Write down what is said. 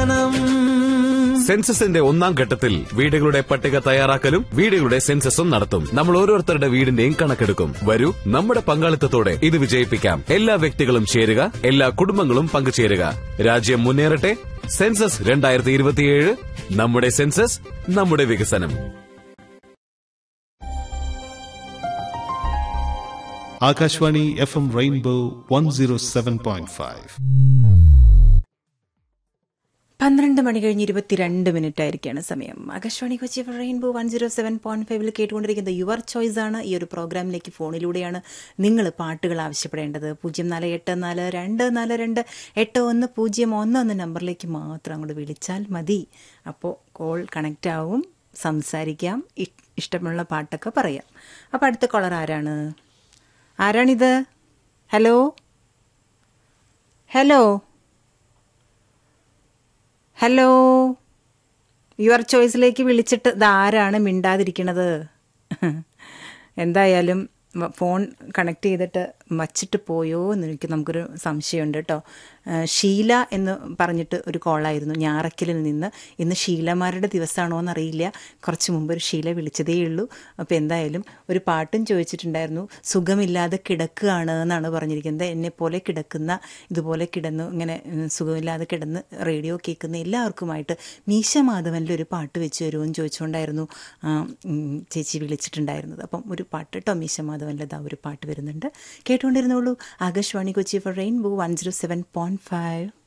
വികസനം സെൻസസിന്റെ ഒന്നാം ഘട്ടത്തിൽ വീടുകളുടെ പട്ടിക തയ്യാറാക്കലും വീടുകളുടെ സെൻസസും നടത്തും നമ്മൾ ഓരോരുത്തരുടെ വീടിന്റെയും കണക്കെടുക്കും വരൂ നമ്മുടെ പങ്കാളിത്തത്തോടെ ഇത് വിജയിപ്പിക്കാം എല്ലാ വ്യക്തികളും ചേരുക എല്ലാ കുടുംബങ്ങളും പങ്കുചേരുക രാജ്യം മുന്നേറട്ടെ സെൻസസ് രണ്ടായിരത്തി ഇരുപത്തിയേഴ് നമ്മുടെ സെൻസസ് നമ്മുടെ വികസനം Akashvani F M rainbow one zero seven point five പന്ത്രണ്ട് മണി കഴിഞ്ഞ് ഇരുപത്തിരണ്ട് മിനിറ്റ് ആയിരിക്കാണ് സമയം Akashvani Kochi rainbow one zero seven point ഫൈവിൽ കേട്ടുകൊണ്ടിരിക്കുന്നത് യുവർ ചോയ്സ് ആണ് ഈ ഒരു പ്രോഗ്രാമിലേക്ക് ഫോണിലൂടെയാണ് നിങ്ങൾ പാട്ടുകൾ ആവശ്യപ്പെടേണ്ടത് പൂജ്യം നാല് എട്ട് നാല് രണ്ട് നാല് രണ്ട് എട്ട് ഒന്ന് പൂജ്യം ഒന്ന് എന്ന നമ്പറിലേക്ക് മാത്രം അങ്ങോട്ട് വിളിച്ചാൽ മതി അപ്പോൾ കോൾ കണക്റ്റ് ആവും സംസാരിക്കാം ഇ- ഇഷ്ടമുള്ള പാട്ടൊക്കെ പറയാം അപ്പോൾ അടുത്ത കോളർ ആരാണ് ആരാണിത് ഹലോ ഹലോ ഹലോ യുവർ ചോയ്സിലേക്ക് വിളിച്ചിട്ട് ഇതാരാണ് മിണ്ടാതിരിക്കണത് എന്തായാലും വ- ഫോൺ കണക്ട് ചെയ്തിട്ട് വച്ചിട്ട് പോയോ എന്ന് എനിക്ക് നമുക്കൊരു സംശയമുണ്ട് കേട്ടോ ആ, ഷീല എന്ന് പറഞ്ഞിട്ട് ഒരു കോളായിരുന്നു ഞാറക്കലിൽ നിന്ന് ഇന്ന് ഷീലമാരുടെ ദിവസമാണോ എന്നറിയില്ല കുറച്ച് മുമ്പ് ഒരു ഷീല വിളിച്ചതേ ഉള്ളൂ അപ്പോൾ എന്തായാലും ഒരു പാട്ടും ചോദിച്ചിട്ടുണ്ടായിരുന്നു സുഖമില്ലാതെ കിടക്കുകയാണ് എന്നാണ് പറഞ്ഞിരിക്കുന്നത് എന്നെ പോലെ കിടക്കുന്ന ഇതുപോലെ കിടന്നു ഇങ്ങനെ ഉം, സുഖമില്ലാതെ കിടന്ന് റേഡിയോ കേൾക്കുന്ന എല്ലാവർക്കുമായിട്ട് മീശ മാധവനിൽ ഒരു പാട്ട് വെച്ച് തരുമോ എന്ന് ചോദിച്ചുകൊണ്ടായിരുന്നു ആ, ഉം, ചേച്ചി വിളിച്ചിട്ടുണ്ടായിരുന്നത് അപ്പം ഒരു പാട്ട് കേട്ടോ മീശ മാധവനിൽ ഇതാ ഒരു പാട്ട് വരുന്നുണ്ട് കേട്ടുകൊണ്ടിരുന്നോളൂ Akashvani Kochi for rainbow one zero seven point five